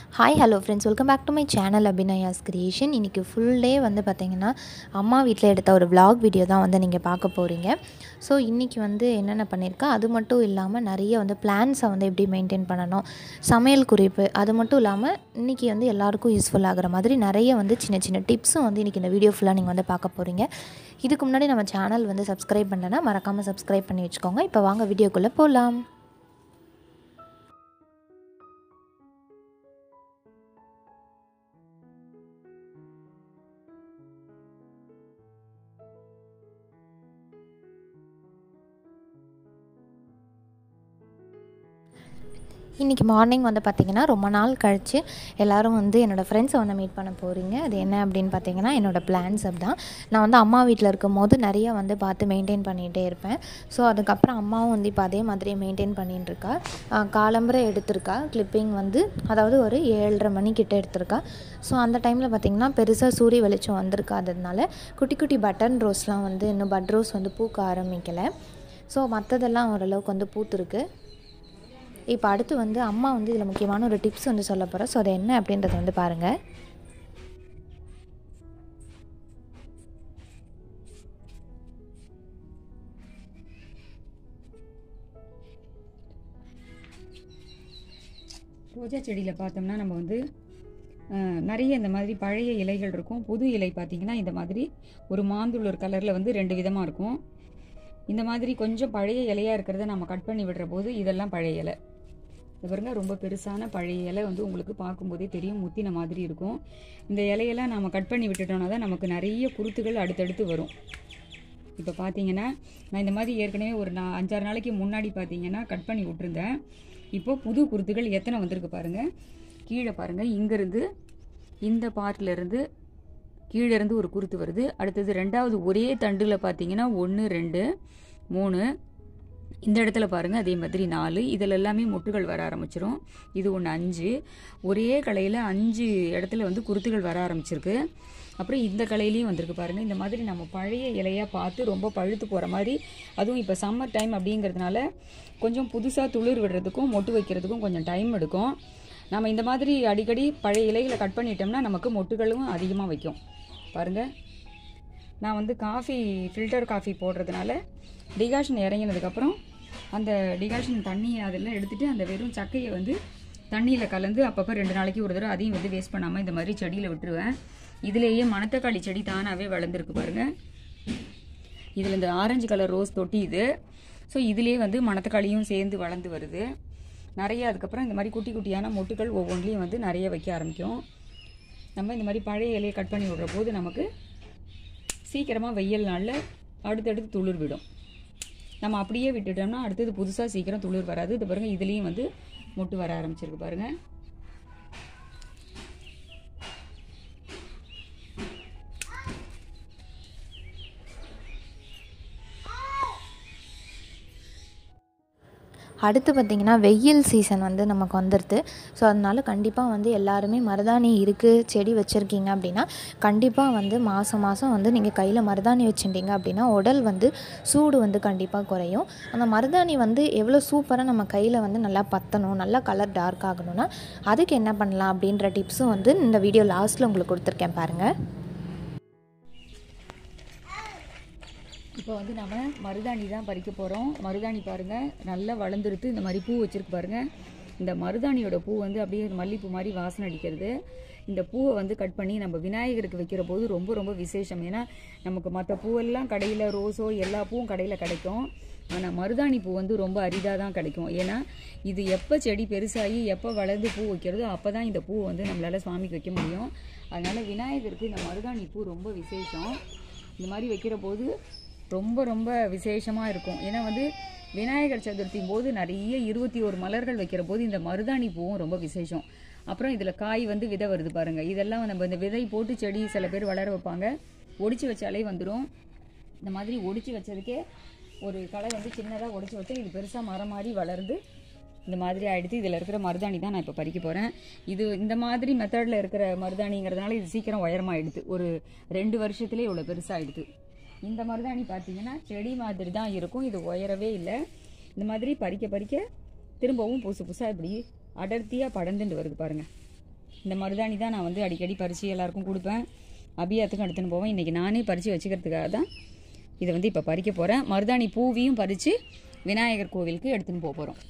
hi hello friends welcome back to my channel Abhinaya's creation இன்றைக்கி full day வந்து பார்த்திங்கன்னா அம்மா வீட்டில் எடுத்த ஒரு vlog வீடியோ தான் வந்து நீங்கள் பார்க்க போகிறீங்க ஸோ இன்றைக்கி வந்து என்னென்ன பண்ணியிருக்கேன் அது மட்டும் இல்லாமல் நிறைய வந்து பிளான்ஸை வந்து எப்படி மெயின்டைன் பண்ணணும் சமையல் குறிப்பு அது மட்டும் இல்லாமல் இன்றைக்கி வந்து எல்லாருக்கும் யூஸ்ஃபுல் ஆகிற மாதிரி நிறைய வந்து சின்ன சின்ன டிப்ஸும் வந்து இன்றைக்கி இந்த வீடியோ ஃபுல்லாக நீங்கள் வந்து பார்க்க போகிறீங்க இதுக்கு முன்னாடி நம்ம சேனல் வந்து சப்ஸ்கிரைப் பண்ணலைன்னா மறக்காமல் சப்ஸ்கிரைப் பண்ணி வச்சுக்கோங்க இப்போ வாங்க வீடியோக்குள்ளே போகலாம் இன்றைக்கி மார்னிங் வந்து பார்த்திங்கன்னா ரொம்ப நாள் கழித்து எல்லோரும் வந்து என்னோடய ஃப்ரெண்ட்ஸை வந்து மீட் பண்ண போகிறீங்க அது என்ன அப்படின்னு பார்த்தீங்கன்னா என்னோடய பிளான்ஸ் தான் நான் வந்து அம்மா வீட்டில் இருக்கும் போது நிறைய வந்து பார்த்து மெயின்டைன் பண்ணிகிட்டே இருப்பேன் ஸோ அதுக்கப்புறம் அம்மாவும் வந்து இப்போ அதே மாதிரி மெயின்டைன் பண்ணிட்டு இருக்கா ஆஹ் காலம்பரை எடுத்திருக்கா கிளிப்பிங் வந்து அதாவது ஒரு ஏழரை மணிக்கிட்ட எடுத்திருக்கா ஸோ அந்த டைமில் பார்த்திங்கன்னா பெருசாக சூரிய வெளிச்சம் வந்திருக்காததுனால குட்டி குட்டி பட்டன் ரோஸ்லாம் வந்து இன்னும் பட் ரோஸ் வந்து பூக்க ஆரம்பிக்கலை ஸோ மற்றதெல்லாம் ஓரளவுக்கு வந்து பூத்துருக்கு இப்போ அடுத்து வந்து அம்மா வந்து இதில் முக்கியமான ஒரு டிப்ஸ் வந்து சொல்ல போகிறேன் ஸோ அது என்ன அப்படின்றத வந்து பாருங்கள் ரோஜா செடியில் பார்த்தோம்னா நம்ம வந்து அஹ், நிறைய இந்த மாதிரி பழைய இலைகள் இருக்கும் புது இலை பார்த்தீங்கன்னா இந்த மாதிரி ஒரு மாந்துளூர் கலரில் வந்து ரெண்டு விதமாக இருக்கும் இந்த மாதிரி கொஞ்சம் பழைய இலையாக இருக்கிறத நம்ம கட் பண்ணி விடுற போது இதெல்லாம் பழைய இலை இது பாருங்க ரொம்ப பெருசான பழைய இலை வந்து உங்களுக்கு பார்க்கும்போதே தெரியும் முத்தின மாதிரி இருக்கும் இந்த இலையெல்லாம் நம்ம கட் பண்ணி விட்டுட்டோம்னா தான் நமக்கு நிறைய குருத்துகள் அடுத்தடுத்து வரும் இப்போ பார்த்தீங்கன்னா நான் இந்த மாதிரி ஏற்கனவே ஒரு நான் அஞ்சாறு நாளைக்கு முன்னாடி பார்த்தீங்கன்னா கட் பண்ணி விட்டுருந்தேன் இப்போ புது குருத்துகள் எத்தனை வந்திருக்கு பாருங்கள் கீழே பாருங்கள் இங்கேருந்து இந்த பார்ட்ல இருந்து கீழே இருந்து ஒரு குருத்து வருது அடுத்தது ரெண்டாவது ஒரே தண்டில் பார்த்தீங்கன்னா ஒன்று ரெண்டு மூணு இந்த இடத்துல பாருங்கள் அதே மாதிரி நாலு இதில் எல்லாமே மொட்டுகள் வர ஆரம்பிச்சிரும் இது ஒன்று அஞ்சு ஒரே கலையில் அஞ்சு இடத்துல வந்து குருத்துகள் வர ஆரம்பிச்சிருக்கு அப்புறம் இந்த கலையிலையும் வந்திருக்கு பாருங்கள் இந்த மாதிரி நம்ம பழைய இலையாக பார்த்து ரொம்ப பழுத்து போகிற மாதிரி அதுவும் இப்போ சம்மர் டைம் அப்படிங்கிறதுனால கொஞ்சம் புதுசாக துளிர் விடுறதுக்கும் மொட்டு வைக்கிறதுக்கும் கொஞ்சம் டைம் எடுக்கும் நம்ம இந்த மாதிரி அடிக்கடி பழைய இலைகளை கட் பண்ணிட்டோம்னா நமக்கு மொட்டுகளும் அதிகமாக வைக்கும் பாருங்கள் நான் வந்து காஃபி ஃபில்டர் காஃபி போடுறதுனால டிகாஷன் இறங்கினதுக்கப்புறம் அந்த டிகாஷன் தண்ணியை அதெல்லாம் எடுத்துட்டு அந்த வெறும் சக்கையை வந்து தண்ணியில் கலந்து அப்பப்போ ரெண்டு நாளைக்கு ஒரு தடவை அதையும் வந்து வேஸ்ட் பண்ணாமல் இந்த மாதிரி செடியில் விட்டுருவேன் இதுலேயே மணத்தக்காளி செடி தானாகவே வளர்ந்துருக்கு பாருங்கள் இதில் இந்த ஆரஞ்சு கலர் ரோஸ் தொட்டி இது ஸோ இதுலேயே வந்து மணத்தக்காளியும் சேர்ந்து வளர்ந்து வருது நிறைய அதுக்கப்புறம் இந்த மாதிரி குட்டி குட்டியான மொட்டுகள் ஒவ்வொன்றிலையும் வந்து நிறைய வைக்க ஆரம்பிக்கும் நம்ம இந்த மாதிரி பழைய இலையை கட் பண்ணி விடுற போது நமக்கு சீக்கிரமாக வெயில் நாளில் அடுத்தடுத்து துளிர் விடும் நம்ம அப்படியே விட்டுட்டோம்னா அடுத்தது புதுசாக சீக்கிரம் துளிர் வராது இது பாருங்கள் இதுலேயும் வந்து மொட்டு வர ஆரம்பிச்சிருக்கு பாருங்கள் அடுத்து பார்த்திங்கன்னா வெயில் சீசன் வந்து நமக்கு வந்துடுது ஸோ அதனால கண்டிப்பாக வந்து எல்லாருமே மருதாணி இருக்குது செடி வச்சுருக்கீங்க அப்படின்னா கண்டிப்பாக வந்து மாதம் மாதம் வந்து நீங்கள் கையில் மருதாணி வச்சுட்டீங்க அப்படின்னா உடல் வந்து சூடு வந்து கண்டிப்பாக குறையும் அந்த மருதாணி வந்து எவ்வளோ சூப்பராக நம்ம கையில் வந்து நல்லா பற்றணும் நல்லா கலர் டார்க் ஆகணும்னா அதுக்கு என்ன பண்ணலாம் அப்படின்ற டிப்ஸும் வந்து இந்த வீடியோ லாஸ்ட்டில் உங்களுக்கு கொடுத்துருக்கேன் பாருங்கள் இப்போ வந்து நம்ம மருதாணி தான் பறிக்க போகிறோம் மருதாணி பாருங்கள் நல்லா வளர்ந்துருத்து இந்த மாதிரி பூ வச்சிருக்கு பாருங்கள் இந்த மருதாணியோட பூ வந்து அப்படியே மல்லிப்பூ மாதிரி வாசனை அடிக்கிறது இந்த பூவை வந்து கட் பண்ணி நம்ம விநாயகருக்கு வைக்கிற போது ரொம்ப ரொம்ப விசேஷம் ஏன்னா நமக்கு மற்ற பூவெல்லாம் கடையில் ரோஸோ எல்லா பூவும் கடையில் கிடைக்கும் ஆனால் மருதாணி பூ வந்து ரொம்ப அரிதாக தான் கிடைக்கும் ஏன்னா இது எப்போ செடி பெருசாகி எப்போ வளர்ந்து பூ வைக்கிறதோ அப்போ தான் இந்த பூ வந்து நம்மளால் சுவாமிக்கு வைக்க முடியும் அதனால் விநாயகருக்கு இந்த மருதாணி பூ ரொம்ப விசேஷம் இந்த மாதிரி வைக்கிற போது ரொம்ப ரொம்ப விசேஷமாக இருக்கும் ஏன்னா வந்து விநாயகர் சதுர்த்தி போது நிறைய இருபத்தி ஒரு மலர்கள் வைக்கிற போது இந்த மருதாணி பூவும் ரொம்ப விசேஷம் அப்புறம் இதில் காய் வந்து விதை வருது பாருங்கள் இதெல்லாம் நம்ம இந்த விதை போட்டு செடி சில பேர் வளர வைப்பாங்க ஒடிச்சு வச்சாலே வந்துடும் இந்த மாதிரி ஒடிச்சு வச்சதுக்கே ஒரு களை வந்து சின்னதாக ஒடிச்சு வச்சா இது பெருசாக மரம் மாதிரி வளர்ந்து இந்த மாதிரி ஆயிடுத்து இதில் இருக்கிற மருதாணி தான் நான் இப்போ பறிக்க போகிறேன் இது இந்த மாதிரி மெத்தடில் இருக்கிற மருதாணிங்கிறதுனால இது சீக்கிரம் உயரமாயிடுது ஒரு ரெண்டு வருஷத்துலேயே இவ்வளோ பெருசாகிடுது இந்த மருதாணி பார்த்தீங்கன்னா செடி மாதிரி தான் இருக்கும் இது உயரவே இல்லை இந்த மாதிரி பறிக்க பறிக்க திரும்பவும் புதுசு புதுசாக இப்படி அடர்த்தியாக படர்ந்துட்டு வருது பாருங்க இந்த மருதாணி தான் நான் வந்து அடிக்கடி பறித்து எல்லாருக்கும் கொடுப்பேன் அபியாத்துக்கும் எடுத்துன்னு போவேன் இன்றைக்கி நானே பறித்து வச்சுக்கிறதுக்காக தான் இதை வந்து இப்போ பறிக்க போகிறேன் மருதாணி பூவியும் பறித்து விநாயகர் கோவிலுக்கு எடுத்துன்னு போக போகிறோம்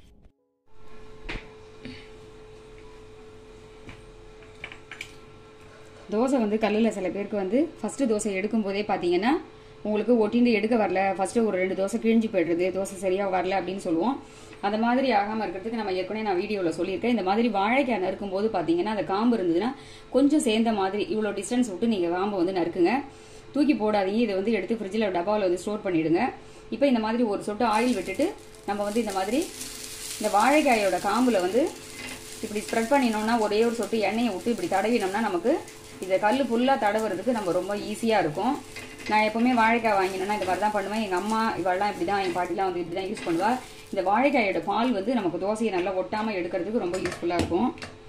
தோசை வந்து கல்லில் சில பேருக்கு வந்து ஃபஸ்ட்டு தோசை எடுக்கும் போதே பார்த்தீங்கன்னா உங்களுக்கு ஒட்டிண்டு எடுக்க வரல ஃபஸ்ட்டு ஒரு ரெண்டு தோசை கிழிஞ்சு போய்டுறது தோசை சரியாக வரல அப்படின்னு சொல்லுவோம் அந்த மாதிரி ஆகாமல் இருக்கிறதுக்கு நம்ம ஏற்கனவே நான் வீடியோவில் சொல்லியிருக்கேன் இந்த மாதிரி வாழைக்காய் நறுக்கும் போது பார்த்தீங்கன்னா அந்த காம்பு இருந்ததுன்னா கொஞ்சம் சேர்ந்த மாதிரி இவ்வளோ டிஸ்டன்ஸ் விட்டு நீங்கள் காம்பை வந்து நறுக்குங்க தூக்கி போடாதீங்க இதை வந்து எடுத்து ஃப்ரிட்ஜில் டப்பாவில் வந்து ஸ்டோர் பண்ணிவிடுங்க இப்போ இந்த மாதிரி ஒரு சொட்டு ஆயில் விட்டுட்டு நம்ம வந்து இந்த மாதிரி இந்த வாழைக்காயோட காம்பில் வந்து இப்படி ஸ்ப்ரெட் பண்ணினோம்னா ஒரே ஒரு சொட்டு எண்ணெயை விட்டு இப்படி தடவினோம்னா நமக்கு இந்த கல் ஃபுல்லாக தடவுறதுக்கு நம்ம ரொம்ப ஈஸியாக இருக்கும் நான் எப்போவுமே வாழைக்காய் வாங்கினேன்னா இந்த மாதிரி தான் பண்ணுவேன் எங்கள் அம்மா இவெல்லாம் இப்படி தான் என் பாட்டிலாம் வந்து இப்படி தான் யூஸ் பண்ணுவா இந்த வாழைக்காயோட பால் வந்து நமக்கு தோசையை நல்லா ஒட்டாமல் எடுக்கிறதுக்கு ரொம்ப யூஸ்ஃபுல்லாக இருக்கும்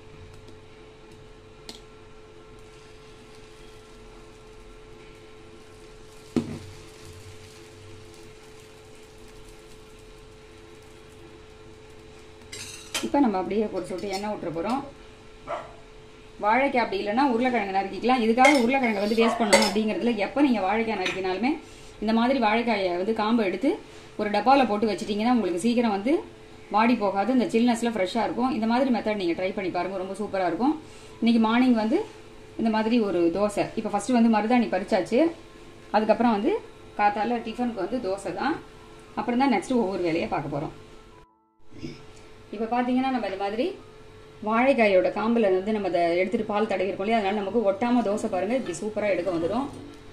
இப்போ நம்ம அப்படியே ஒரு சொட்டு எண்ணெய் விட்டுற போகிறோம் வாழைக்காய் அப்படி இல்லைன்னா உருளைக்கிழங்கு நறுக்கிக்கலாம் இதுக்காக உருளைக்கிழங்கு வந்து வேஸ்ட் பண்ணணும் அப்படிங்கிறதுல எப்போ நீங்கள் வாழைக்காய் நறுக்கினாலுமே இந்த மாதிரி வாழைக்காயை வந்து காம்பை எடுத்து ஒரு டப்பாவில் போட்டு வச்சிட்டிங்கன்னா உங்களுக்கு சீக்கிரம் வந்து வாடி போகாது இந்த சில்னஸில் ஃப்ரெஷ்ஷாக இருக்கும் இந்த மாதிரி மெத்தட் நீங்கள் ட்ரை பண்ணி பாருங்கள் ரொம்ப சூப்பராக இருக்கும் இன்றைக்கி மார்னிங் வந்து இந்த மாதிரி ஒரு தோசை இப்போ ஃபஸ்ட்டு வந்து மருதாணி பறிச்சாச்சு அதுக்கப்புறம் வந்து காத்தால டிஃபனுக்கு வந்து தோசை தான் அப்புறம் தான் நெக்ஸ்ட்டு ஒவ்வொரு வேலையை பார்க்க போகிறோம் இப்போ பார்த்தீங்கன்னா நம்ம இந்த மாதிரி வாழைக்காயோட காம்பில் வந்து நம்ம அதை எடுத்துகிட்டு பால் தடவி இருக்கோம் இல்லையா அதனால நமக்கு ஒட்டாமல் தோசை பாருங்கள் இப்படி சூப்பராக எடுக்க வந்துடும்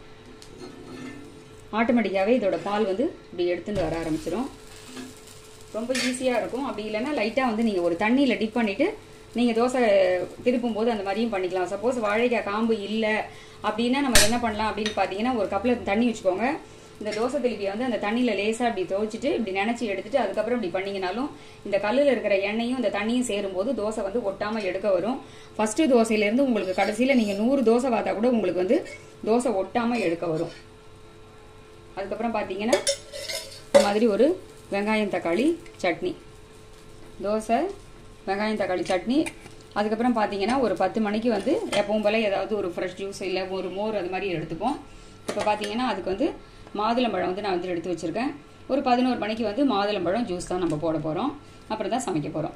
ஆட்டோமேட்டிக்காகவே இதோட பால் வந்து இப்படி எடுத்துட்டு வர ஆரம்பிச்சிடும் ரொம்ப ஈஸியாக இருக்கும் அப்படி இல்லைன்னா லைட்டாக வந்து நீங்கள் ஒரு தண்ணியில் டிப் பண்ணிவிட்டு நீங்கள் தோசை திருப்பும் போது அந்த மாதிரியும் பண்ணிக்கலாம் சப்போஸ் வாழைக்காய் காம்பு இல்லை அப்படின்னா நம்ம என்ன பண்ணலாம் அப்படின்னு பார்த்தீங்கன்னா ஒரு கப்பில் தண்ணி வச்சுக்கோங்க இந்த தோசை திருப்பியை வந்து அந்த தண்ணியில் லேசாக இப்படி துவைச்சிட்டு இப்படி நினச்சி எடுத்துட்டு அதுக்கப்புறம் இப்படி பண்ணிங்கனாலும் இந்த கல்லில் இருக்கிற எண்ணெயும் இந்த தண்ணியும் சேரும்போது தோசை வந்து ஒட்டாமல் எடுக்க வரும் ஃபஸ்ட்டு தோசையிலேருந்து உங்களுக்கு கடைசியில் நீங்கள் நூறு தோசை பார்த்தா கூட உங்களுக்கு வந்து தோசை ஒட்டாமல் எடுக்க வரும் அதுக்கப்புறம் பார்த்தீங்கன்னா இந்த மாதிரி ஒரு வெங்காயம் தக்காளி சட்னி தோசை வெங்காயம் தக்காளி சட்னி அதுக்கப்புறம் பார்த்தீங்கன்னா ஒரு பத்து மணிக்கு வந்து எப்பவும் போல ஏதாவது ஒரு ஃப்ரெஷ் ஜூஸ் இல்லை ஒரு மோர் அது மாதிரி எடுத்துப்போம் இப்போ பார்த்தீங்கன்னா அதுக்கு வந்து மாதுளம்பழம் வந்து நான் வந்து எடுத்து வச்சுருக்கேன் ஒரு பதினோரு மணிக்கு வந்து மாதுளம்பழம் ஜூஸ் தான் நம்ம போட போகிறோம் அப்புறம் தான் சமைக்க போகிறோம்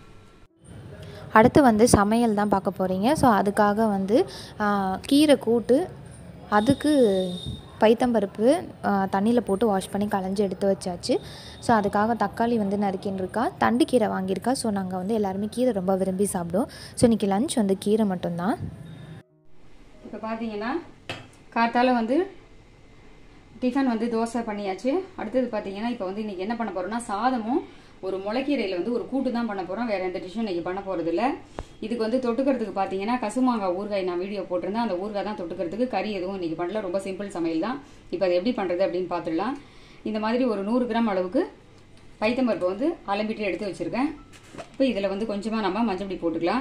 அடுத்து வந்து சமையல் தான் பார்க்க போகிறீங்க ஸோ அதுக்காக வந்து ஆ, கீரை கூட்டு அதுக்கு பைத்தம்பருப்பு தண்ணியில் போட்டு வாஷ் பண்ணி களைஞ்சி எடுத்து வச்சாச்சு ஸோ அதுக்காக தக்காளி வந்து நறுக்கின்னு இருக்கா தண்டு கீரை வாங்கியிருக்கா ஸோ நாங்கள் வந்து எல்லாருமே கீரை ரொம்ப விரும்பி சாப்பிடுவோம் ஸோ இன்றைக்கி லஞ்ச் வந்து கீரை மட்டும்தான் இப்போ பார்த்தீங்கன்னா காத்தால வந்து டிஃபன் வந்து தோசை பண்ணியாச்சு அடுத்தது பார்த்தீங்கன்னா இப்போ வந்து இன்றைக்கி என்ன பண்ண போகிறோம்னா சாதமும் ஒரு முளைக்கீரையில் வந்து ஒரு கூட்டு தான் பண்ண போகிறோம் வேறு எந்த டிஷ்ஷும் இன்றைக்கி பண்ண போகிறது இல்லை இதுக்கு வந்து தொட்டுக்கிறதுக்கு பார்த்தீங்கன்னா கசுமாங்காய் ஊறுகாய் நான் வீடியோ போட்டிருந்தேன் அந்த ஊறுகாய் தான் தொட்டுக்கிறதுக்கு கறி எதுவும் இன்றைக்கி பண்ணல ரொம்ப சிம்பிள் சமையல் தான் இப்போ அதை எப்படி பண்ணுறது அப்படின்னு பார்த்துடலாம் இந்த மாதிரி ஒரு நூறு கிராம் அளவுக்கு பைத்தம்பருப்பை வந்து அலம்பிட்டு எடுத்து வச்சுருக்கேன் இப்போ இதில் வந்து கொஞ்சமாக நம்ம மஞ்சள் பொடி போட்டுக்கலாம்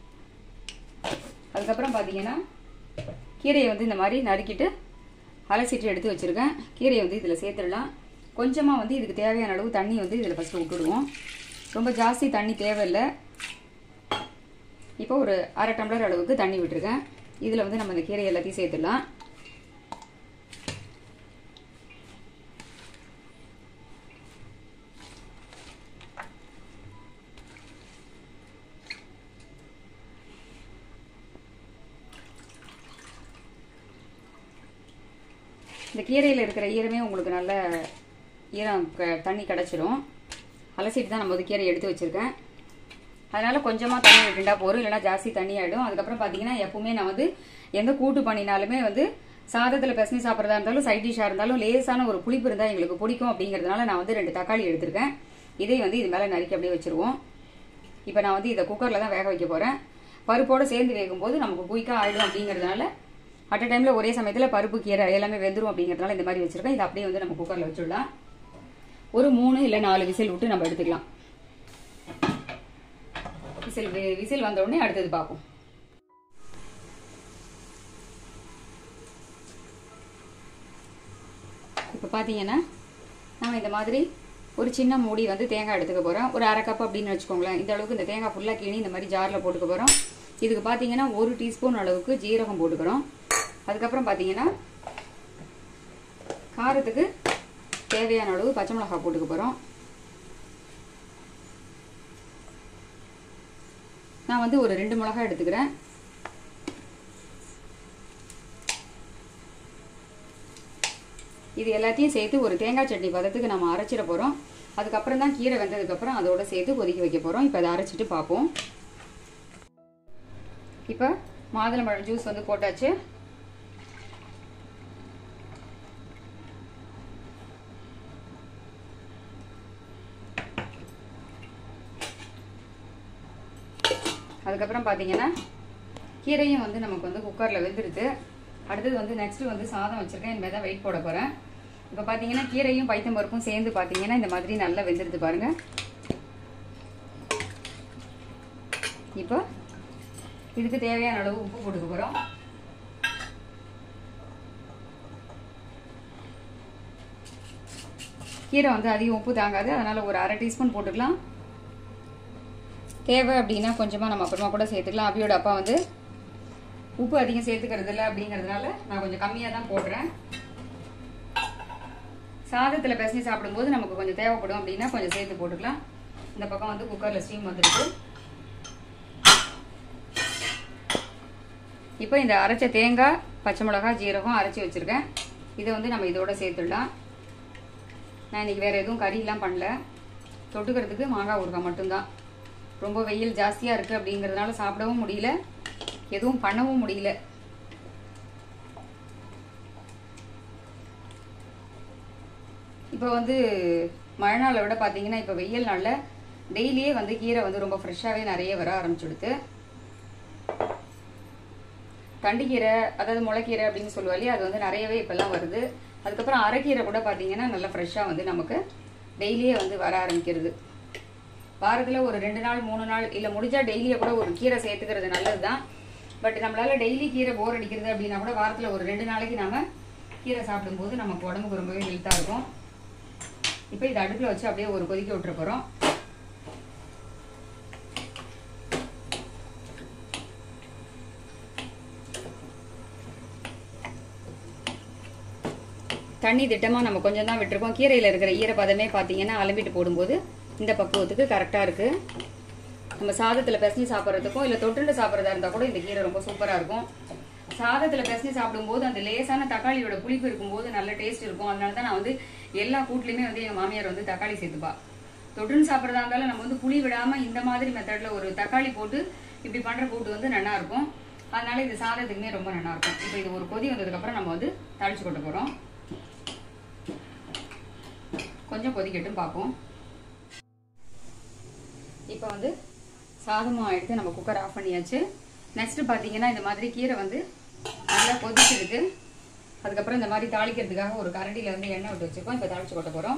அதுக்கப்புறம் பார்த்தீங்கன்னா கீரையை வந்து இந்த மாதிரி நறுக்கிட்டு அலசிட்டு எடுத்து வச்சுருக்கேன் கீரையை வந்து இதில் சேர்த்துடலாம் கொஞ்சமாக வந்து இதுக்கு தேவையான அளவு தண்ணி வந்து இதில் ஃபஸ்ட்டு விட்டுடுவோம் ரொம்ப ஜாஸ்தி தண்ணி தேவையில்லை இப்போ ஒரு அரை டம்ளர் அளவுக்கு தண்ணி விட்டுருக்கேன் இதில் வந்து நம்ம இந்த கீரை எல்லாத்தையும் சேர்த்துடலாம் இந்த கீரையில் இருக்கிற ஈரமே உங்களுக்கு நல்ல ஈரம் க- தண்ணி கிடச்சிரும் அலசிட்டு தான் நம்ம வந்து கீரை எடுத்து வச்சுருக்கேன் அதனால் கொஞ்சமாக தண்ணி விட்டுண்டா போதும் இல்லைனா ஜாஸ்தி தண்ணி ஆகிடும் அதுக்கப்புறம் பார்த்தீங்கன்னா எப்பவுமே நான் வந்து எந்த கூட்டு பண்ணினாலுமே வந்து சாதத்தில் பிசைஞ்சு சாப்பிட்றதா இருந்தாலும் சைட் டிஷ்ஷாக இருந்தாலும் லேசான ஒரு புளிப்பு இருந்தால் எங்களுக்கு பிடிக்கும் அப்படிங்கிறதுனால நான் வந்து ரெண்டு தக்காளி எடுத்திருக்கேன் இதை வந்து இது மேலே நறுக்கி அப்படியே வச்சுருவோம் இப்போ நான் வந்து இதை குக்கரில் தான் வேக வைக்க போகிறேன் பருப்போடு சேர்ந்து வேகும்போது நமக்கு குயிக்காக ஆயிடும் அப்படிங்கிறதுனால அட் டைமில் ஒரே சமயத்தில் பருப்பு கீரை எல்லாமே வெந்துரும் அப்படிங்கிறதுனால இந்த மாதிரி வச்சுருக்கேன் இதை அப்படியே வந்து நம்ம குக்கரில் வச்சுடலாம் ஒரு மூணு இல்லை நாலு விசில் விட்டு நம்ம எடுத்துக்கலாம் விசில் வி- விசில் வந்த உடனே அடுத்தது பார்ப்போம் இப்போ பார்த்தீங்கன்னா நம்ம இந்த மாதிரி ஒரு சின்ன மூடி வந்து தேங்காய் எடுத்துக்க போகிறோம் ஒரு அரை கப் அப்படின்னு வச்சுக்கோங்களேன் இந்த அளவுக்கு இந்த தேங்காய் ஃபுல்லாக கீணி இந்த மாதிரி ஜாரில் போட்டுக்க போகிறோம் இதுக்கு பார்த்தீங்கன்னா ஒரு டீஸ்பூன் அளவுக்கு ஜீரகம் போட்டுக்கிறோம் அதுக்கப்புறம் பார்த்தீங்கன்னா காரத்துக்கு தேவையான அளவு பச்சை மிளகாய் போட்டுக்க போகிறோம் நான் வந்து ஒரு ரெண்டு மிளகாய் எடுத்துக்கிறேன் இது எல்லாத்தையும் சேர்த்து ஒரு தேங்காய் சட்னி பதத்துக்கு நம்ம அரைச்சிட போகிறோம் அதுக்கப்புறம் தான் கீரை வெந்ததுக்கப்புறம் அதோட சேர்த்து கொதிக்க வைக்க போகிறோம் இப்போ அதை அரைச்சிட்டு பார்ப்போம் இப்போ மாதுளம்பழம் ஜூஸ் வந்து போட்டாச்சு அதுக்கப்புறம் பார்த்தீங்கன்னா கீரையும் வந்து நமக்கு வந்து குக்கரில் வெந்துடுது அடுத்தது வந்து நெக்ஸ்ட்டு வந்து சாதம் வச்சுருக்கேன் இனிமேல் தான் வெயிட் போட போகிறேன் இப்போ பார்த்தீங்கன்னா கீரையும் பைத்தம் பருப்பும் சேர்ந்து பார்த்தீங்கன்னா இந்த மாதிரி நல்லா வெந்துடுது பாருங்கள் இப்போ இதுக்கு தேவையான அளவு உப்பு போட்டுக்க போகிறோம் கீரை வந்து அதிகம் உப்பு தாங்காது அதனால் ஒரு அரை டீஸ்பூன் போட்டுக்கலாம் தேவை அப்படின்னா கொஞ்சமாக நம்ம அப்புறமா கூட சேர்த்துக்கலாம் அபியோட அப்பா வந்து உப்பு அதிகம் சேர்த்துக்கிறது இல்லை அப்படிங்கிறதுனால நான் கொஞ்சம் கம்மியாக தான் போடுறேன் சாதத்தில் பிசைஞ்சு சாப்பிடும்போது நமக்கு கொஞ்சம் தேவைப்படும் அப்படின்னா கொஞ்சம் சேர்த்து போட்டுக்கலாம் இந்த பக்கம் வந்து குக்கரில் ஸ்டீம் வந்துருக்கு இப்போ இந்த அரைச்ச தேங்காய் பச்சை மிளகாய் ஜீரகம் அரைச்சி வச்சுருக்கேன் இதை வந்து நம்ம இதோட சேர்த்துடலாம் நான் இன்றைக்கி வேறு எதுவும் கறியெல்லாம் பண்ணல தொட்டுக்கிறதுக்கு மாங்காய் ஊறுகாய் மட்டும்தான் ரொம்ப வெயில் ஜாஸ்தியாக இருக்குது அப்படிங்கிறதுனால சாப்பிடவும் முடியல எதுவும் பண்ணவும் முடியல இப்போ வந்து மழை நாளை விட பார்த்தீங்கன்னா இப்போ வெயில் நாளில் டெய்லியே வந்து கீரை வந்து ரொம்ப ஃப்ரெஷ்ஷாகவே நிறைய வர ஆரம்பிச்சுடுது தண்டுக்கீரை அதாவது முளைக்கீரை அப்படின்னு சொல்லுவா இல்லையா அது வந்து நிறையவே இப்போல்லாம் வருது அதுக்கப்புறம் அரைக்கீரை கூட பார்த்தீங்கன்னா நல்லா ஃப்ரெஷ்ஷாக வந்து நமக்கு டெய்லியே வந்து வர ஆரம்பிக்கிறது வாரத்தில் ஒரு ரெண்டு நாள் மூணு நாள் இல்லை முடிஞ்சால் டெய்லியை கூட ஒரு கீரை சேர்த்துக்கிறது நல்லது தான் பட் நம்மளால் டெய்லி கீரை போர் அடிக்கிறது அப்படின்னா கூட வாரத்தில் ஒரு ரெண்டு நாளைக்கு நாம கீரை சாப்பிடும்போது நமக்கு உடம்புக்கு ரொம்பவே ஹெல்த்தாக இருக்கும் இப்போ இதை அடுப்பில் வச்சு அப்படியே ஒரு கொதிக்க விட்டுற போகிறோம் தண்ணி திட்டமாக நம்ம கொஞ்சம் தான் விட்டுருக்கோம் கீரையில் இருக்கிற ஈரப்பதமே பார்த்தீங்கன்னா அலம்பிட்டு போடும்போது இந்த பக்குவத்துக்கு கரெக்டாக இருக்குது நம்ம சாதத்தில் பிசைஞ்சு சாப்பிட்றதுக்கும் இல்லை தொட்டுண்டு சாப்பிட்றதா இருந்தால் கூட இந்த கீரை ரொம்ப சூப்பராக இருக்கும் சாதத்தில் பிசைஞ்சு சாப்பிடும்போது அந்த லேசான தக்காளியோட புளிப்பு இருக்கும்போது நல்ல டேஸ்ட் இருக்கும் அதனால தான் நான் வந்து எல்லா கூட்லையுமே வந்து எங்கள் மாமியார் வந்து தக்காளி சேர்த்துப்பா தொட்டுன்னு சாப்பிட்றதா இருந்தாலும் நம்ம வந்து புளி விடாமல் இந்த மாதிரி மெத்தடில் ஒரு தக்காளி போட்டு இப்படி பண்ணுற கூட்டு வந்து நல்லா இருக்கும் அதனால இது சாதத்துக்குமே ரொம்ப நல்லா இருக்கும் இப்போ இது ஒரு கொதி வந்ததுக்கப்புறம் நம்ம வந்து தாளிச்சு கொட்ட போகிறோம் கொஞ்சம் கொதிக்கட்டும் பார்ப்போம் இப்போ வந்து சாதமும் எடுத்து நம்ம குக்கர் ஆஃப் பண்ணியாச்சு நெக்ஸ்ட்டு பார்த்தீங்கன்னா இந்த மாதிரி கீரை வந்து நல்லா கொதிச்சிருக்கு அதுக்கப்புறம் இந்த மாதிரி தாளிக்கிறதுக்காக ஒரு கரண்டியில் வந்து எண்ணெய் விட்டு வச்சுருக்கோம் இப்போ தாளிச்சு கொட்ட போகிறோம்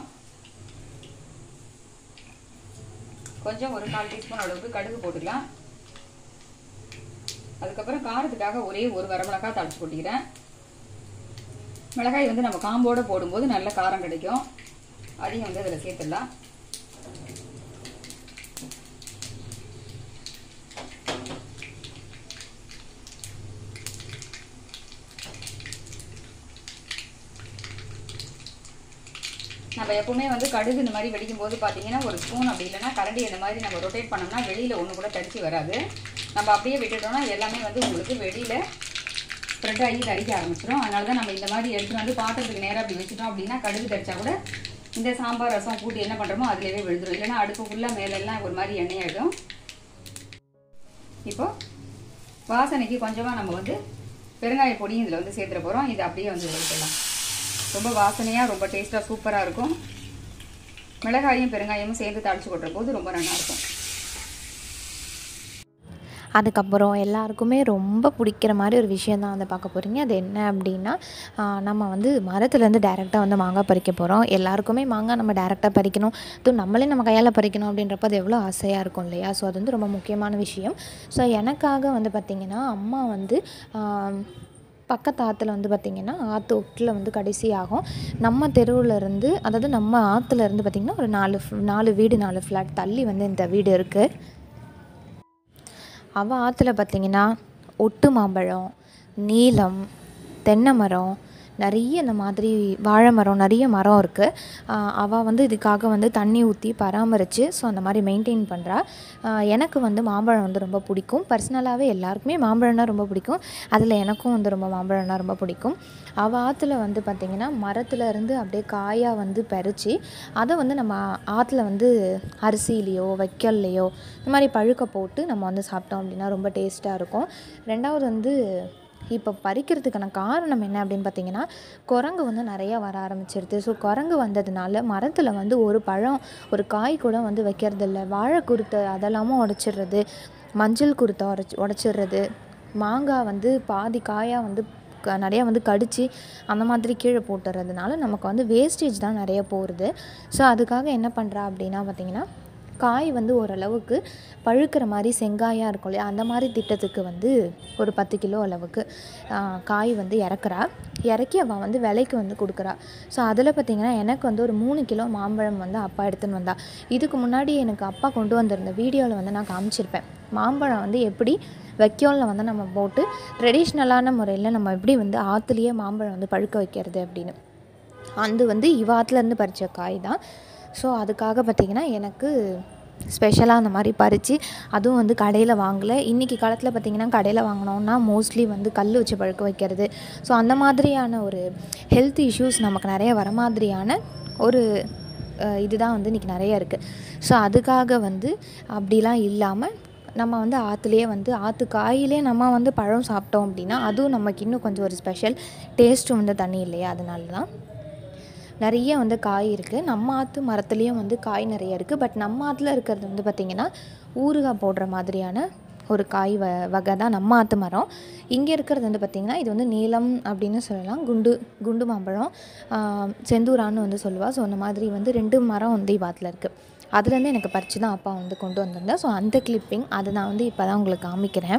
கொஞ்சம் ஒரு கால் டீஸ்பூன் அளவுக்கு கடுகு போட்டுக்கலாம் அதுக்கப்புறம் காரத்துக்காக ஒரே ஒரு வரமிளகாய் தாளிச்சு கொட்டிக்கிறேன் மிளகாய் வந்து நம்ம காம்போடு போடும்போது நல்ல காரம் கிடைக்கும் அதையும் வந்து அதில் சேர்த்துடலாம் நம்ம எப்பவுமே வந்து கடுகு இந்த மாதிரி வெடிக்கும் போது பார்த்தீங்கன்னா ஒரு ஸ்பூன் அப்படி இல்லைன்னா கரண்டி இந்த மாதிரி நம்ம ரொட்டேட் பண்ணோம்னா வெளியில் ஒன்று கூட தடிச்சு வராது நம்ம அப்படியே விட்டுட்டோம்னா எல்லாமே வந்து உங்களுக்கு வெளியில் ஸ்ப்ரெட் ஆகி தடிக்க ஆரம்பிச்சிடும் அதனால தான் நம்ம இந்த மாதிரி எடுத்துட்டு வந்து பாத்திரத்துக்கு நேராக அப்படி வச்சுட்டோம் அப்படின்னா கடுகு தடிச்சா கூட இந்த சாம்பார் ரசம் கூட்டி என்ன பண்ணுறோமோ அதுலேயே விழுந்துடும் இல்லைன்னா அடுப்பு ஃபுல்லாக மேலெல்லாம் ஒரு மாதிரி எண்ணெயாயிடும் இப்போ வாசனைக்கு கொஞ்சமாக நம்ம வந்து பெருங்காய பொடியும் இதில் வந்து சேர்த்துட போகிறோம் இது அப்படியே வந்து வறுத்துடலாம் ரொம்ப வாசனையாக ரொம்ப டேஸ்ட்டாக சூப்பராக இருக்கும் மிளகாயும் பெருங்காயமும் சேர்ந்து தாளித்து கொட்டுற போது ரொம்ப நல்லாயிருக்கும் அதுக்கப்புறம் எல்லாருக்குமே ரொம்ப பிடிக்கிற மாதிரி ஒரு விஷயம் தான் வந்து பார்க்க போகிறீங்க அது என்ன அப்படின்னா ஆஹ் நம்ம வந்து மரத்துலேருந்து டேரெக்டாக வந்து மாங்காய் பறிக்க போகிறோம் எல்லாருக்குமே மாங்காய் நம்ம டேரெக்டாக பறிக்கணும் அதுவும் நம்மளே நம்ம கையால் பறிக்கணும் அப்படின்றப்ப அது எவ்வளோ ஆசையாக இருக்கும் இல்லையா ஸோ அது வந்து ரொம்ப முக்கியமான விஷயம் ஸோ எனக்காக வந்து பார்த்திங்கன்னா அம்மா வந்து ஆஹ் பக்கத்து ஆற்றுல வந்து பார்த்திங்கன்னா ஆற்று ஒட்டில் வந்து கடைசி ஆகும் நம்ம தெருவில் இருந்து அதாவது நம்ம ஆற்றுல இருந்து பார்த்திங்கன்னா ஒரு நாலு நாலு வீடு நாலு ஃப்ளாட் தள்ளி வந்து இந்த வீடு இருக்குது அவள் ஆற்றுல பார்த்திங்கன்னா ஒட்டு மாம்பழம் நீலம் தென்னை மரம் நிறைய இந்த மாதிரி வாழை மரம் நிறைய மரம் இருக்குது அவள் வந்து இதுக்காக வந்து தண்ணி ஊற்றி பராமரித்து ஸோ அந்த மாதிரி மெயின்டைன் பண்ணுறா எனக்கு வந்து மாம்பழம் வந்து ரொம்ப பிடிக்கும் பர்சனலாகவே எல்லாருக்குமே மாம்பழம்னா ரொம்ப பிடிக்கும் அதில் எனக்கும் வந்து ரொம்ப மாம்பழம்னா ரொம்ப பிடிக்கும் அவள் ஆற்றுல வந்து பார்த்திங்கன்னா மரத்துல இருந்து அப்படியே காயாக வந்து பறித்து அதை வந்து நம்ம ஆற்றுல வந்து அரிசிலேயோ வைக்கல்லையோ இந்த மாதிரி பழுக்க போட்டு நம்ம வந்து சாப்பிட்டோம் அப்படின்னா ரொம்ப டேஸ்ட்டாக இருக்கும் ரெண்டாவது வந்து இப்போ பறிக்கிறதுக்கான காரணம் என்ன அப்படின்னு பார்த்தீங்கன்னா குரங்கு வந்து நிறையா வர ஆரம்பிச்சிருது ஸோ குரங்கு வந்ததுனால மரத்தில் வந்து ஒரு பழம் ஒரு காய் கூட வந்து வைக்கிறதில்ல வாழை குருத்தை அதெல்லாமும் உடச்சிடுறது மஞ்சள் குருத்தை உடச்சி உடச்சிடுறது மாங்காய் வந்து பாதி காயாக வந்து க- நிறையா வந்து கடித்து அந்த மாதிரி கீழே போட்டுறதுனால நமக்கு வந்து வேஸ்டேஜ் தான் நிறைய போகிறது ஸோ அதுக்காக என்ன பண்ணுறா அப்படின்னா பார்த்தீங்கன்னா காய் வந்து ஓரளவுக்கு பழுக்கிற மாதிரி செங்காயாக இருக்கும் இல்லையா அந்த மாதிரி திட்டத்துக்கு வந்து ஒரு பத்து கிலோ அளவுக்கு ஆ, காய் வந்து இறக்குறா இறக்கி அவள் வந்து விலைக்கு வந்து கொடுக்குறா ஸோ அதில் பார்த்திங்கன்னா எனக்கு வந்து ஒரு மூணு கிலோ மாம்பழம் வந்து அப்பா எடுத்துன்னு வந்தா இதுக்கு முன்னாடி எனக்கு அப்பா கொண்டு வந்திருந்த வீடியோவில் வந்து நான் காமிச்சிருப்பேன் மாம்பழம் வந்து எப்படி வைக்கோலில் வந்து நம்ம போட்டு ட்ரெடிஷ்னலான முறையில் நம்ம எப்படி வந்து ஆற்றுலேயே மாம்பழம் வந்து பழுக்க வைக்கிறது அப்படின்னு அது வந்து இவ ஆத்துலேருந்து பறித்த காய் தான் ஸோ அதுக்காக பார்த்திங்கன்னா எனக்கு ஸ்பெஷலாக அந்த மாதிரி பறித்து அதுவும் வந்து கடையில் வாங்கலை இன்றைக்கி காலத்தில் பார்த்திங்கன்னா கடையில் வாங்கினோன்னா மோஸ்ட்லி வந்து கல் வச்சு பழுக்க வைக்கிறது ஸோ அந்த மாதிரியான ஒரு ஹெல்த் இஷ்யூஸ் நமக்கு நிறைய வர மாதிரியான ஒரு அஹ், இதுதான் வந்து இன்றைக்கி நிறைய இருக்குது ஸோ அதுக்காக வந்து அப்படிலாம் இல்லாமல் நம்ம வந்து ஆற்றுலேயே வந்து ஆற்று காயிலே நம்ம வந்து பழம் சாப்பிட்டோம் அப்படின்னா அதுவும் நமக்கு இன்னும் கொஞ்சம் ஒரு ஸ்பெஷல் டேஸ்ட்டும் வந்து தண்ணி இல்லையா அதனால தான் நிறைய வந்து காய் இருக்குது நம்ம ஆற்று மரத்துலேயும் வந்து காய் நிறைய இருக்குது பட் நம்ம ஆற்றுல இருக்கிறது வந்து பார்த்திங்கன்னா ஊறுகாய் போடுற மாதிரியான ஒரு காய் வ வகை தான் நம்ம ஆற்று மரம் இங்கே இருக்கிறது வந்து பார்த்திங்கன்னா இது வந்து நீலம் அப்படின்னு சொல்லலாம் குண்டு குண்டு மாம்பழம் ஆஹ் செந்தூரான்னு வந்து சொல்லுவாள் ஸோ அந்த மாதிரி வந்து ரெண்டு மரம் வந்து இவாத்தில் இருக்குது அதுலேருந்து எனக்கு பறித்து தான் அப்பா வந்து கொண்டு வந்திருந்தேன் ஸோ அந்த கிளிப்பிங் அதை நான் வந்து இப்போ தான் உங்களுக்கு காமிக்கிறேன்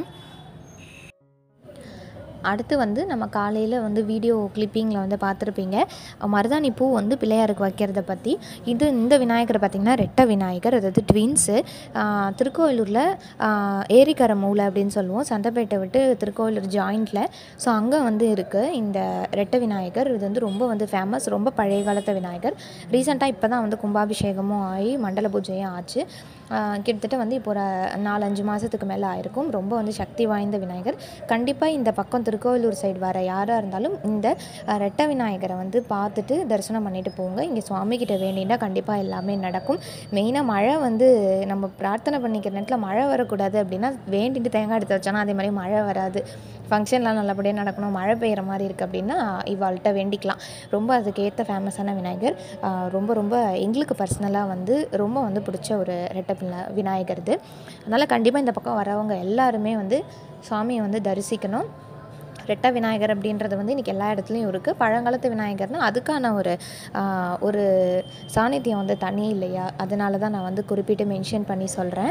அடுத்து வந்து நம்ம காலையில் வந்து வீடியோ கிளிப்பிங்கில் வந்து பார்த்துருப்பீங்க மருதாணி பூ வந்து பிள்ளையாருக்கு வைக்கிறத பற்றி இது இந்த விநாயகர் பார்த்திங்கன்னா ரெட்டை விநாயகர் அதாவது ட்வின்ஸு திருக்கோயிலூரில் ஏரிக்கரை மூலை அப்படின்னு சொல்லுவோம் சந்தைப்பேட்டை விட்டு திருக்கோயிலூர் ஜாயிண்டில் ஸோ அங்கே வந்து இருக்குது இந்த ரெட்டை விநாயகர் இது வந்து ரொம்ப வந்து ஃபேமஸ் ரொம்ப பழைய காலத்து விநாயகர் ரீசெண்டாக இப்போ தான் வந்து கும்பாபிஷேகமும் ஆகி மண்டல பூஜையும் ஆச்சு ஆஹ் கிட்டத்தட்ட வந்து இப்போ ஒரு நாலஞ்சு மாதத்துக்கு மேலே ஆயிருக்கும் ரொம்ப வந்து சக்தி வாய்ந்த விநாயகர் கண்டிப்பாக இந்த பக்கம் திருக்கோவிலூர் சைடு வர யாராக இருந்தாலும் இந்த ஆஹ் ரெட்டை விநாயகரை வந்து பார்த்துட்டு தரிசனம் பண்ணிட்டு போங்க இங்கே சுவாமிகிட்ட வேண்டினா கண்டிப்பாக எல்லாமே நடக்கும் மெயினாக மழை வந்து நம்ம பிரார்த்தனை பண்ணிக்கிற நேரத்தில் மழை வரக்கூடாது அப்படின்னா வேண்டிட்டு தேங்காய் எடுத்து வச்சோன்னா அதே மாதிரி மழை வராது ஃபங்க்ஷன்லாம் நல்லபடியாக நடக்கணும் மழை பெய்கிற மாதிரி இருக்குது அப்படின்னா இவாள்கிட்ட வேண்டிக்கலாம் ரொம்ப அதுக்கு ஏற்ற ஃபேமஸான விநாயகர் ஆஹ் ரொம்ப ரொம்ப எங்களுக்கு பர்சனலாக வந்து ரொம்ப வந்து பிடிச்ச ஒரு ரெட்டை பிள்ளை விநாயகர் இது அதனால் கண்டிப்பாக இந்த பக்கம் வரவங்க எல்லாருமே வந்து சாமியை வந்து தரிசிக்கணும் ரெட்டை விநாயகர் அப்படின்றது வந்து இன்றைக்கி எல்லா இடத்துலையும் இருக்குது பழங்காலத்து விநாயகர்னால் அதுக்கான ஒரு ஆஹ், ஒரு சாநித்தியம் வந்து தனி இல்லையா அதனால தான் நான் வந்து குறிப்பிட்டு மென்ஷன் பண்ணி சொல்கிறேன்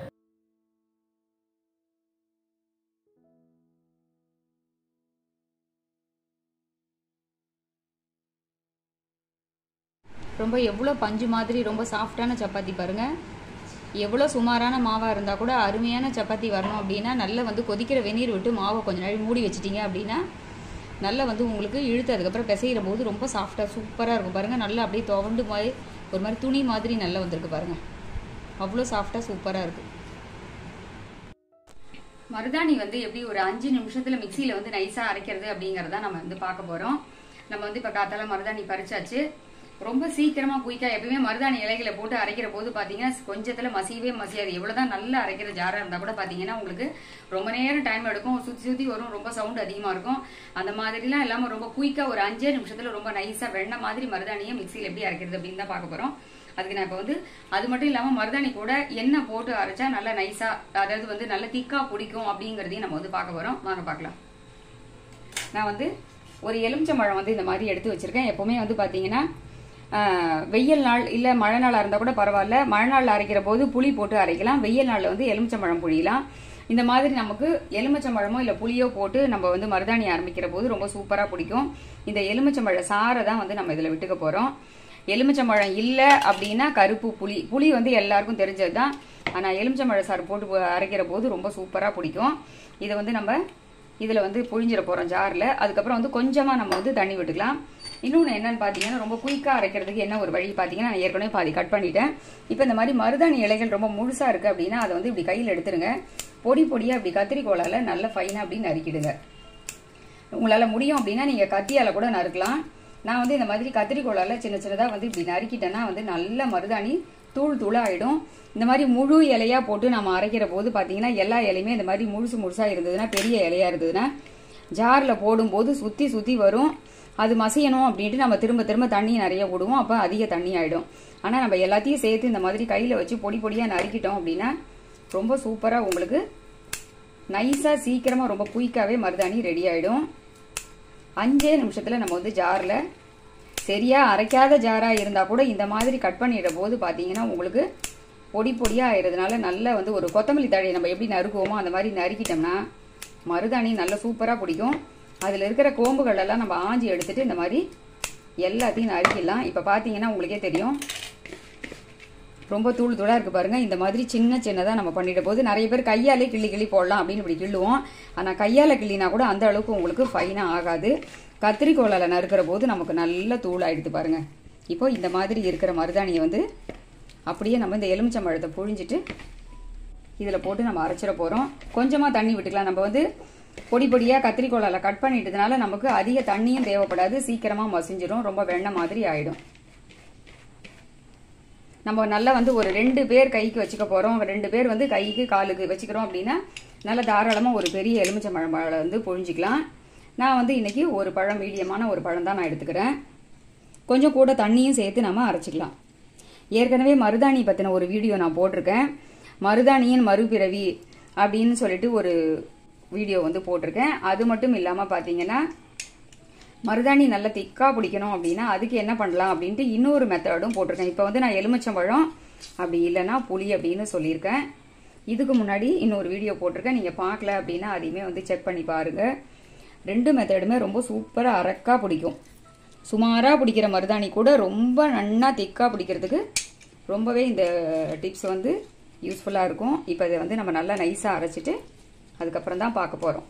ரொம்ப எவ்வளோ பஞ்சு மாதிரி ரொம்ப சாஃப்டான சப்பாத்தி பாருங்க எவ்வளோ சுமாரான மாவாக இருந்தால் கூட அருமையான சப்பாத்தி வரணும் அப்படின்னா நல்லா வந்து கொதிக்கிற வெந்நீர் விட்டு மாவை கொஞ்ச நேரம் மூடி வச்சிட்டிங்க அப்படின்னா நல்லா வந்து உங்களுக்கு இழுத்து அதுக்கப்புறம் பிசைகிற போது ரொம்ப சாஃப்டாக சூப்பராக இருக்கும் பாருங்கள் நல்லா அப்படியே துவண்டு மாதிரி ஒரு மாதிரி துணி மாதிரி நல்லா வந்திருக்கு பாருங்கள் அவ்வளோ சாஃப்டாக சூப்பராக இருக்குது மருதாணி வந்து எப்படி ஒரு அஞ்சு நிமிஷத்துல மிக்சியில வந்து நைஸா அரைக்கிறது அப்படிங்கறத நம்ம வந்து பார்க்க போறோம் நம்ம வந்து இப்ப காத்தால மருதாணி பறிச்சாச்சு ரொம்ப சீக்கிரமா குயிக்கா எப்பயுமே மருதாணி இலைகளை போட்டு அரைக்கிற போது பாத்தீங்கன்னா கொஞ்சத்துல மசியவே மசியாது எவ்வளவுதான் நல்லா அரைக்கிற ஜாரா இருந்தா கூட பாத்தீங்கன்னா உங்களுக்கு ரொம்ப நேரம் டைம் எடுக்கும் சுத்தி சுத்தி வரும் ரொம்ப சவுண்ட் அதிகமா இருக்கும் அந்த மாதிரிலாம் இல்லாம ரொம்ப குயிக்கா ஒரு அஞ்சே நிமிஷத்துல ரொம்ப நைஸா வெண்ணெய் மாதிரி மருதாணியை மிக்சியில எப்படி அரைக்கிறது அப்படின்னு தான் பார்க்க போறோம் அதுக்கு நான் இப்போ வந்து அது மட்டும் இல்லாம மருதாணி கூட எண்ணெய் போட்டு அரைச்சா நல்லா நைஸா அதாவது வந்து நல்ல திக்கா பிடிக்கும் அப்படிங்கறதையும் நம்ம வந்து பார்க்க போறோம் வாங்க பார்க்கலாம் நான் வந்து ஒரு எலுமிச்சம்பழம் வந்து இந்த மாதிரி எடுத்து வச்சிருக்கேன் எப்பவுமே வந்து பாத்தீங்கன்னா ஆஹ், வெயில் நாள் இல்ல மழை நாளா இருந்தா கூட பரவாயில்ல மழை நாள்ல அரைக்கிற போது புளி போட்டு அரைக்கலாம் வெயில் நாள்ல வந்து எலுமிச்சம்பழம் புளியலாம் இந்த மாதிரி நமக்கு எலுமிச்சம்பழமோ இல்ல புளியோ போட்டு நம்ம வந்து மருதாணி ஆரம்பிக்கிற போது ரொம்ப சூப்பரா பிடிக்கும் இந்த எலுமிச்சம்பழ சாறை தான் வந்து நம்ம இதுல விட்டுக்க போறோம் எலுமிச்சம்பழம் இல்லை அப்படின்னா கருப்பு புளி புளி வந்து எல்லாருக்கும் தெரிஞ்சது தான் ஆனால் எலுமிச்சம்பழம் சாறு போட்டு போ- அரைக்கிற போது ரொம்ப சூப்பராக பிடிக்கும் இதை வந்து நம்ம இதில் வந்து புழிஞ்சிட போகிறோம் ஜாரில் அதுக்கப்புறம் வந்து கொஞ்சமாக நம்ம வந்து தண்ணி விட்டுக்கலாம் இன்னொன்று என்னன்னு பார்த்தீங்கன்னா ரொம்ப குயிக்காக அரைக்கிறதுக்கு என்ன ஒரு வழி பார்த்தீங்கன்னா நான் ஏற்கனவே பாதி கட் பண்ணிட்டேன் இப்போ இந்த மாதிரி மருதாணி இலைகள் ரொம்ப முழுசாக இருக்குது அப்படின்னா அதை வந்து இப்படி கையில் எடுத்துருங்க பொடி பொடியாக இப்படி கத்திரிக்கோலால் நல்ல ஃபைனாக அப்படி நறுக்கிடுங்க உங்களால் முடியும் அப்படின்னா நீங்கள் கத்தியால் கூட நறுக்கலாம் நான் வந்து இந்த மாதிரி கத்திரிக்கோலால் சின்ன சின்னதாக வந்து இப்படி நறுக்கிட்டேன்னா வந்து நல்ல மருதாணி தூள் தூளாகிடும் இந்த மாதிரி முழு இலையா போட்டு நம்ம அரைக்கிற போது பார்த்தீங்கன்னா எல்லா இலையுமே இந்த மாதிரி முழுசு முழுசாக இருந்ததுன்னா பெரிய இலையா இருந்ததுன்னா ஜாரில் போடும்போது சுற்றி சுற்றி வரும் அது மசியணும் அப்படின்ட்டு நம்ம திரும்ப திரும்ப தண்ணி நிறைய விடுவோம் அப்போ அதிக தண்ணி ஆகிடும் ஆனால் நம்ம எல்லாத்தையும் சேர்த்து இந்த மாதிரி கையில் வச்சு பொடி பொடியாக நறுக்கிட்டோம் அப்படின்னா ரொம்ப சூப்பராக உங்களுக்கு நைஸாக சீக்கிரமாக ரொம்ப குயிக்காகவே மருதாணி ரெடி ஆகிடும் அஞ்சே நிமிஷத்தில் நம்ம வந்து ஜாரில் சரியாக அரைக்காத ஜாராக இருந்தால் கூட இந்த மாதிரி கட் பண்ணிடுற போது பார்த்தீங்கன்னா உங்களுக்கு பொடி பொடியாக ஆயிடுறதுனால நல்ல வந்து ஒரு கொத்தமல்லி தழையை நம்ம எப்படி நறுக்குவோமோ அந்த மாதிரி நறுக்கிட்டோம்னா மருதாணி நல்ல சூப்பராக பிடிக்கும் அதில் இருக்கிற கோம்புகள் எல்லாம் நம்ம ஆஞ்சி எடுத்துட்டு இந்த மாதிரி எல்லாத்தையும் நறுக்கிடலாம் இப்போ பார்த்தீங்கன்னா உங்களுக்கே தெரியும் ரொம்ப தூள் தூளாக இருக்குது பாருங்க இந்த மாதிரி சின்ன சின்னதாக நம்ம பண்ணிட்ட போது நிறைய பேர் கையாலே கிள்ளி கிள்ளி போடலாம் அப்படின்னு இப்படி கிள்ளுவோம் ஆனால் கையால் கிள்ளினா கூட அந்த அளவுக்கு உங்களுக்கு ஃபைனாக ஆகாது கத்திரிக்கோலால் நறுக்கிற போது நமக்கு நல்ல தூள் ஆயிடுது பாருங்க இப்போ இந்த மாதிரி இருக்கிற மருதாணியை வந்து அப்படியே நம்ம இந்த எலுமிச்சம்பழத்தை புழிஞ்சிட்டு இதில் போட்டு நம்ம அரைச்சிட போகிறோம் கொஞ்சமாக தண்ணி விட்டுக்கலாம் நம்ம வந்து பொடி பொடியாக கத்திரிக்கோலால் கட் பண்ணிட்டதுனால நமக்கு அதிக தண்ணியும் தேவைப்படாது சீக்கிரமாக மசிஞ்சிரும் ரொம்ப வெண்ணெய் மாதிரி ஆயிடும் நம்ம நல்லா வந்து ஒரு ரெண்டு பேர் கைக்கு வச்சுக்க போகிறோம் ரெண்டு பேர் வந்து கைக்கு காலுக்கு வச்சுக்கிறோம் அப்படின்னா நல்லா தாராளமாக ஒரு பெரிய எலுமிச்சம்பழம் பழம் வந்து பொழிஞ்சிக்கலாம் நான் வந்து இன்னைக்கு ஒரு பழம் மீடியமான ஒரு பழம் தான் நான் எடுத்துக்கிறேன் கொஞ்சம் கூட தண்ணியும் சேர்த்து நம்ம அரைச்சிக்கலாம் ஏற்கனவே மருதாணி பற்றின ஒரு வீடியோ நான் போட்டிருக்கேன் மருதாணியின் மறுபிறவி அப்படின்னு சொல்லிட்டு ஒரு வீடியோ வந்து போட்டிருக்கேன் அது மட்டும் இல்லாமல் பார்த்தீங்கன்னா மருதாணி நல்லா திக்கா பிடிக்கணும் அப்படின்னா அதுக்கு என்ன பண்ணலாம் அப்படின்ட்டு இன்னொரு மெத்தடும் போட்டிருக்கேன் இப்போ வந்து நான் எலுமிச்சம்பழம் அப்படி இல்லைன்னா புளி அப்படின்னு சொல்லியிருக்கேன் இதுக்கு முன்னாடி இன்னொரு வீடியோ போட்டிருக்கேன் நீங்கள் பார்க்கல அப்படின்னா அதையுமே வந்து செக் பண்ணி பாருங்க ரெண்டு மெத்தடுமே ரொம்ப சூப்பராக அரக்கா பிடிக்கும் சுமாராக பிடிக்கிற மருதாணி கூட ரொம்ப நன்னா திக்காக பிடிக்கிறதுக்கு ரொம்பவே இந்த டிப்ஸ் வந்து யூஸ்ஃபுல்லாக இருக்கும் இப்போ இதை வந்து நம்ம நல்லா நைஸாக அரைச்சிட்டு அதுக்கப்புறம் தான் பார்க்க போகிறோம்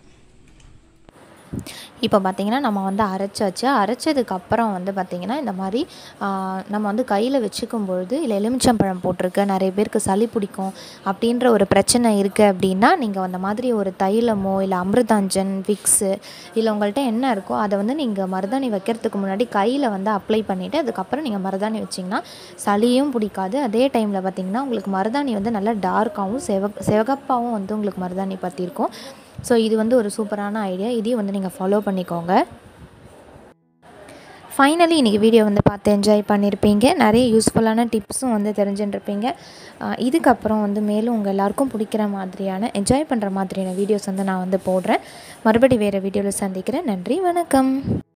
இப்போ பார்த்தீங்கன்னா நம்ம வந்து அரைச்சாச்சு அரைச்சதுக்கு அப்புறம் வந்து பார்த்திங்கன்னா இந்த மாதிரி ஆ, நம்ம வந்து கையில் வச்சுக்கும் பொழுது இல்லை எலுமிச்சம்பழம் போட்டிருக்கு நிறைய பேருக்கு சளி பிடிக்கும் அப்படின்ற ஒரு பிரச்சனை இருக்குது அப்படின்னா நீங்கள் அந்த மாதிரி ஒரு தைலமோ இல்லை அமிர்தாஞ்சன் விக்ஸு இல்லை உங்கள்கிட்ட என்ன இருக்கோ அதை வந்து நீங்கள் மருதாணி வைக்கிறதுக்கு முன்னாடி கையில் வந்து அப்ளை பண்ணிவிட்டு அதுக்கப்புறம் நீங்கள் மருதாணி வச்சிங்கன்னா சளியும் பிடிக்காது அதே டைமில் பார்த்தீங்கன்னா உங்களுக்கு மருதாணி வந்து நல்லா டார்க்காகவும் செவ சிவகப்பாகவும் வந்து உங்களுக்கு மருதாணி பற்றிருக்கும் ஸோ இது வந்து ஒரு சூப்பரான ஐடியா இதையும் வந்து நீங்கள் ஃபாலோ பண்ணிக்கோங்க ஃபைனலி இன்றைக்கி வீடியோ வந்து பார்த்து என்ஜாய் பண்ணியிருப்பீங்க நிறைய யூஸ்ஃபுல்லான டிப்ஸும் வந்து தெரிஞ்சுட்டுருப்பீங்க ஆஹ் இதுக்கப்புறம் வந்து மேலும் உங்கள் எல்லாருக்கும் பிடிக்கிற மாதிரியான என்ஜாய் பண்ணுற மாதிரியான வீடியோஸ் வந்து நான் வந்து போடுறேன் மறுபடி வேறு வீடியோவில் சந்திக்கிறேன் நன்றி வணக்கம்